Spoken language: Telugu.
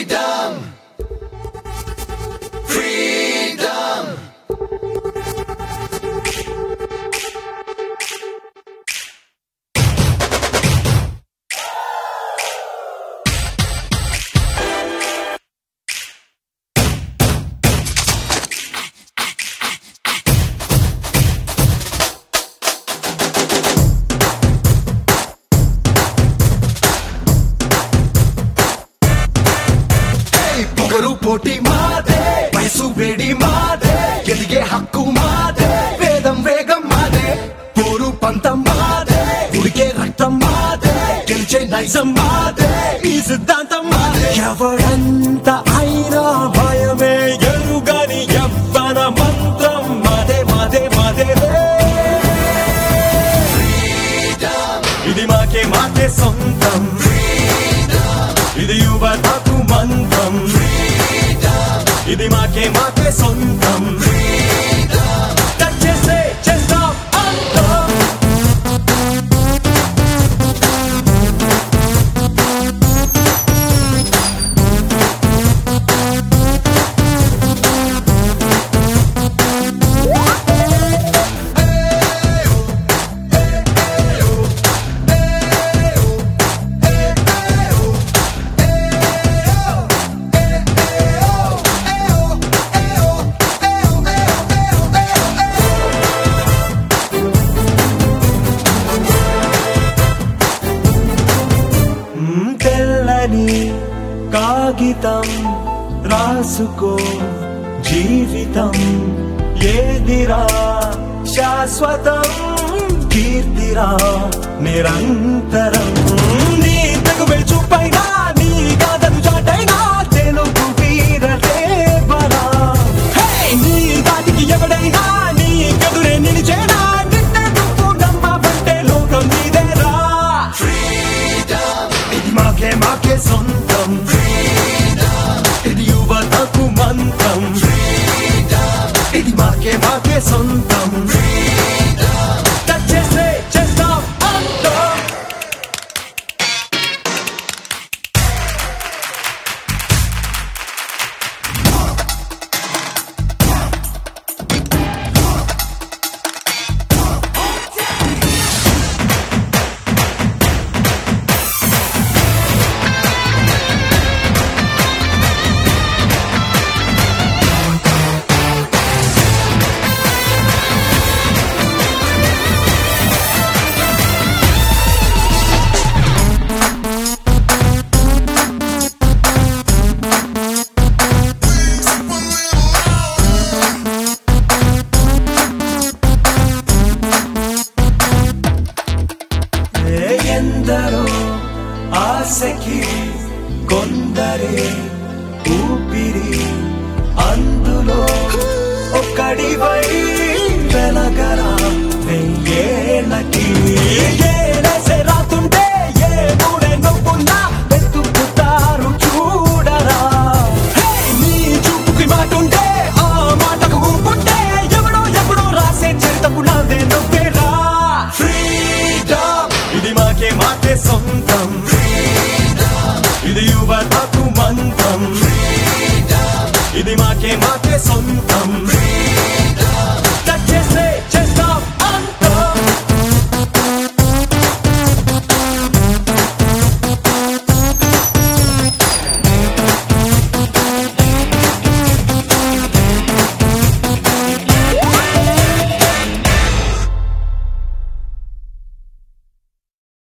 Freedom! Freedom! పొగరు పోటీ మాదే వయసు వేడి మాదే ఎదిగే హక్కు మాదే వేదం వేగం మాదే పోరు పంతం మాదే ఉడికే రక్తం మాదే గెలిచే నైజం మాదే ఈ సిద్ధాంతం మాదే ఎవడంత అయినా భయమే ఎరుగని ఎవ్వన మంత్రం మాదే మాదే మాదే ఇది మాకే మాకే సొంతం ఇది యువతకు మంత్రం ఇది మాకే మాకే సొంతం టచ్ చేస్తే చేస్తాం అంతం మ్మ్, తెల్లని కాగితం రాసుకో జీవితం ఏదిరా శాశ్వతం కీర్తిరా నిరంతరం నీ తగు చూపైనా నీ కాదను చాటైనా తెలుగు వీరలేవరా హే! నీ దాటికి ఎవడైనా నీ కదురే నిలిచేనా నిన్నే నువ్వు నమ్మవంటే లోకం నీదేరా ఇది మాకే మాకే సొంతం ఇది యువతకు మంత్రం ఇది మాకే మాకే సొంతం టచ్ చేస్తే చేస్తాం అంతం ఏ ఎందరో ఆశకి కొందరే ఊపిరి అందులో ఒక్కడివై వెలగరా వెయ్యేళ్ళకి ఏలేసే రాతుంటే ఏ మూడే నవ్వున్నా వెతుకుతారు చూడరా హే, నీ చూపుకి మాటుంటే ఆ మాటకు ఊపుంటే ఎవడో ఎవడో రాసే చరితకు నాదే నవ్వేరా ఫ్రీడమ్ ఇది మాకే మాకే సొంతం ఇది యువతకు మంత్రం ఇది మాకే మాకే సొంతం